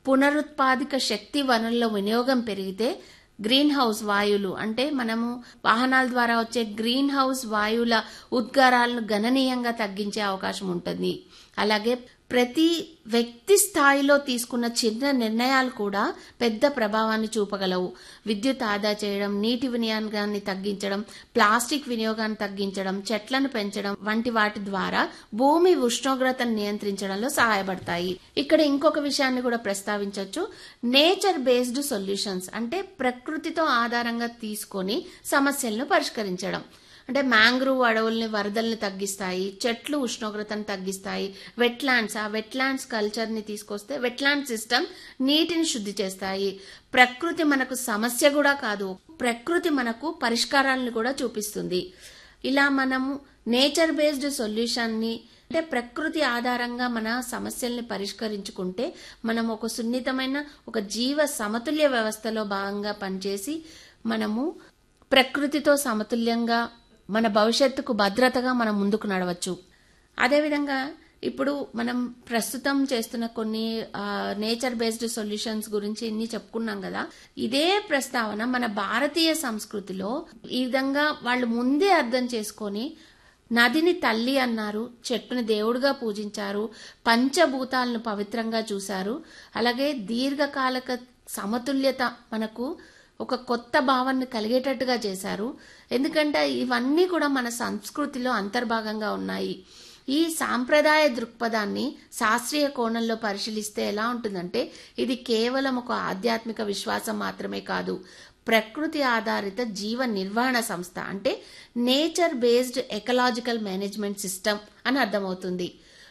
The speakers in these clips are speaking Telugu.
పునరుత్పాదిక శక్తి వనరుల వినియోగం పెరిగితే గ్రీన్ హౌస్ వాయువులు అంటే మనము వాహనాల ద్వారా వచ్చే గ్రీన్ హౌస్ వాయువుల ఉద్గారాలను గణనీయంగా తగ్గించే అవకాశం ఉంటుంది అలాగే ప్రతి వ్యక్తి స్థాయిలో తీసుకున్న చిన్న నిర్ణయాలు కూడా పెద్ద ప్రభావాన్ని చూపగలవు విద్యుత్ ఆదా చేయడం నీటి వినియోగాన్ని తగ్గించడం ప్లాస్టిక్ వినియోగాన్ని తగ్గించడం చెట్లను పెంచడం వంటి వాటి ద్వారా భూమి ఉష్ణోగ్రతను నియంత్రించడంలో సహాయపడతాయి ఇక్కడ ఇంకొక విషయాన్ని కూడా ప్రస్తావించవచ్చు నేచర్ బేస్డ్ సొల్యూషన్స్ అంటే ప్రకృతితో ఆధారంగా తీసుకొని సమస్యలను పరిష్కరించడం అంటే మ్యాంగ్రూవ్ అడవుల్ని వరదల్ని తగ్గిస్తాయి చెట్లు ఉష్ణోగ్రతను తగ్గిస్తాయి వెట్లాండ్స్ ఆ వెట్లాండ్స్ కల్చర్ని తీసుకొస్తే వెట్లాండ్ సిస్టమ్ నీటిని శుద్ధి చేస్తాయి ప్రకృతి మనకు సమస్య కూడా కాదు ప్రకృతి మనకు పరిష్కారాలను కూడా చూపిస్తుంది ఇలా మనము నేచర్ బేస్డ్ సొల్యూషన్ని అంటే ప్రకృతి ఆధారంగా మన సమస్యల్ని పరిష్కరించుకుంటే మనం ఒక సున్నితమైన ఒక జీవ సమతుల్య వ్యవస్థలో భాగంగా పనిచేసి మనము ప్రకృతితో సమతుల్యంగా మన భవిష్యత్తుకు భద్రతగా మనం ముందుకు నడవచ్చు అదేవిధంగా ఇప్పుడు మనం ప్రస్తుతం చేస్తున్న కొన్ని నేచర్ బేస్డ్ సొల్యూషన్స్ గురించి ఇన్ని చెప్పుకున్నాం కదా ఇదే ప్రస్తావన మన భారతీయ సంస్కృతిలో ఈ విధంగా వాళ్ళు ముందే అర్థం చేసుకొని నదిని తల్లి అన్నారు చెట్టుని దేవుడిగా పూజించారు పంచభూతాలను పవిత్రంగా చూశారు అలాగే దీర్ఘకాలక సమతుల్యత మనకు ఒక కొత్త భావాన్ని కలిగేటట్టుగా చేశారు ఎందుకంటే ఇవన్నీ కూడా మన సంస్కృతిలో అంతర్భాగంగా ఉన్నాయి ఈ సాంప్రదాయ దృక్పథాన్ని శాస్త్రీయ కోణంలో పరిశీలిస్తే ఎలా ఉంటుందంటే ఇది కేవలం ఒక ఆధ్యాత్మిక విశ్వాసం మాత్రమే కాదు ప్రకృతి ఆధారిత జీవ నిర్వహణ సంస్థ అంటే nature based ecological management system అని అర్థమవుతుంది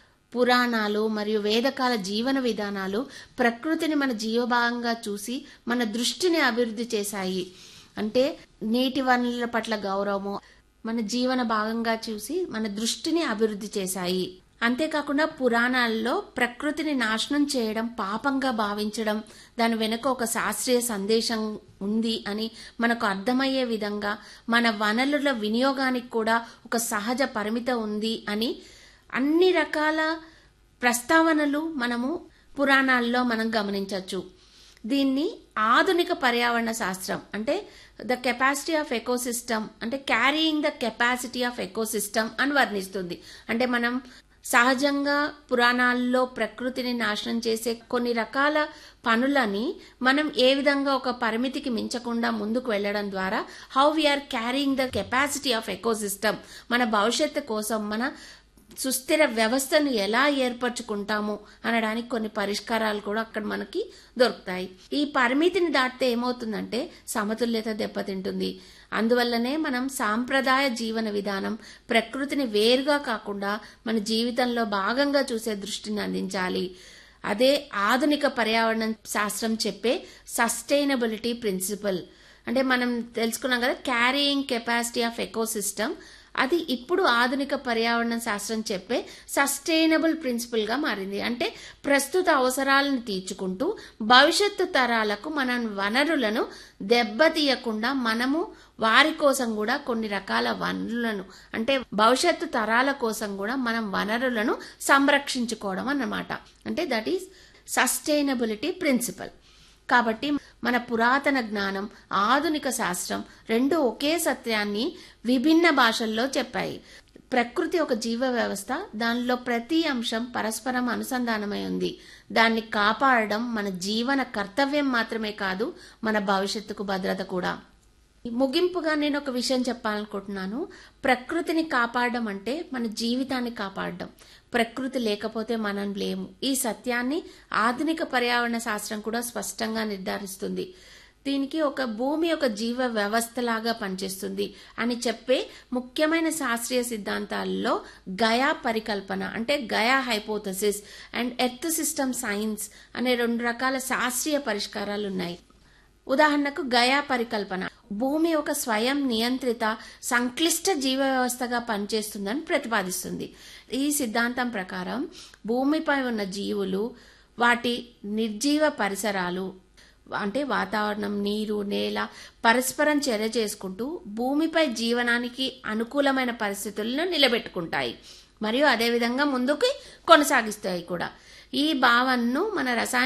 పురాణాలు మరియు వేదకాల జీవన విధానాలు ప్రకృతిని మన జీవభాగంగా చూసి మన దృష్టిని అభివృద్ధి చేశాయి అంటే నీటి వనరుల పట్ల గౌరవము మన జీవన భాగంగా చూసి మన దృష్టిని అభివృద్ధి చేశాయి అంతేకాకుండా పురాణాల్లో ప్రకృతిని నాశనం చేయడం పాపంగా భావించడం దాని వెనుక ఒక శాస్త్రీయ సందేశం ఉంది అని మనకు అర్థమయ్యే విధంగా మన వనరుల వినియోగానికి కూడా ఒక సహజ పరిమిత ఉంది అని అన్ని రకాల ప్రస్తావనలు మనము పురాణాల్లో మనం గమనించవచ్చు దీన్ని ఆధునిక పర్యావరణ శాస్త్రం అంటే ద కెపాసిటీ ఆఫ్ ఎకోసిస్టమ్ అంటే carrying the capacity of ecosystem అని వర్ణిస్తుంది అంటే మనం సహజంగా పురాణాల్లో ప్రకృతిని నాశనం చేసే కొన్ని రకాల పనులని మనం ఏ విధంగా ఒక పరిమితికి మించకుండా ముందుకు వెళ్ళడం ద్వారా how we are carrying the capacity of ecosystem మన భవిష్యత్తు కోసం మన సుస్థిర వ్యవస్థను ఎలా ఏర్పరచుకుంటాము అనడానికి కొన్ని పరిష్కారాలు కూడా అక్కడ మనకి దొరుకుతాయి ఈ పరిమితిని దాటితే ఏమవుతుందంటే సమతుల్యత దెబ్బతింటుంది అందువల్లనే మనం సాంప్రదాయ జీవన విధానం ప్రకృతిని వేరుగా కాకుండా మన జీవితంలో భాగంగా చూసే దృష్టిని అందించాలి అదే ఆధునిక పర్యావరణ శాస్త్రం చెప్పే సస్టైనబిలిటీ ప్రిన్సిపల్ అంటే మనం తెలుసుకున్నాం కదా క్యారీయింగ్ కెపాసిటీ ఆఫ్ ఎకోసిస్టమ్ అది ఇప్పుడు ఆధునిక పర్యావరణ శాస్త్రం చెప్పే సస్టైనబుల్ ప్రిన్సిపల్ గా మారింది అంటే ప్రస్తుత అవసరాలను తీర్చుకుంటూ భవిష్యత్తు తరాలకు మన వనరులను దెబ్బతీయకుండా మనము వారి కోసం కూడా కొన్ని రకాల వనరులను అంటే భవిష్యత్తు తరాల కోసం కూడా మనం వనరులను సంరక్షించుకోవడం అన్నమాట అంటే దట్ ఈస్ సస్టైనబిలిటీ ప్రిన్సిపల్ కాబట్టి మన పురాతన జ్ఞానం ఆధునిక శాస్త్రం రెండు ఒకే సత్యాన్ని విభిన్న భాషల్లో చెప్పాయి ప్రకృతి ఒక జీవ వ్యవస్థ దానిలో ప్రతి అంశం పరస్పరం అనుసంధానమై ఉంది దాన్ని కాపాడడం మన జీవన కర్తవ్యం మాత్రమే కాదు మన భవిష్యత్తుకు భద్రత కూడా ముగింపుగా నేను ఒక విషయం చెప్పాలనుకుంటున్నాను ప్రకృతిని కాపాడడం అంటే మన జీవితాన్ని కాపాడడం ప్రకృతి లేకపోతే మనం లేము ఈ సత్యాన్ని ఆధునిక పర్యావరణ శాస్త్రం కూడా స్పష్టంగా నిర్ధారిస్తుంది దీనికి ఒక భూమి ఒక జీవ వ్యవస్థలాగా పనిచేస్తుంది అని చెప్పే ముఖ్యమైన శాస్త్రీయ సిద్ధాంతాల్లో గయా పరికల్పన అంటే Gaia hypothesis and earth system science అనే రెండు రకాల శాస్త్రీయ పరిష్కారాలు ఉన్నాయి ఉదాహరణకు గయా పరికల్పన భూమి ఒక స్వయం నియంత్రిత సంక్లిష్ట జీవ వ్యవస్థగా పనిచేస్తుందని ప్రతిపాదిస్తుంది ఈ సిద్ధాంతం ప్రకారం భూమిపై ఉన్న జీవులు వాటి నిర్జీవ పరిసరాలు అంటే వాతావరణం నీరు నేల పరస్పరం చర్య చేసుకుంటూ భూమిపై జీవనానికి అనుకూలమైన పరిస్థితులను నిలబెట్టుకుంటాయి మరియు అదేవిధంగా ముందుకు కొనసాగిస్తాయి కూడా ఈ భావనను మన రసాయన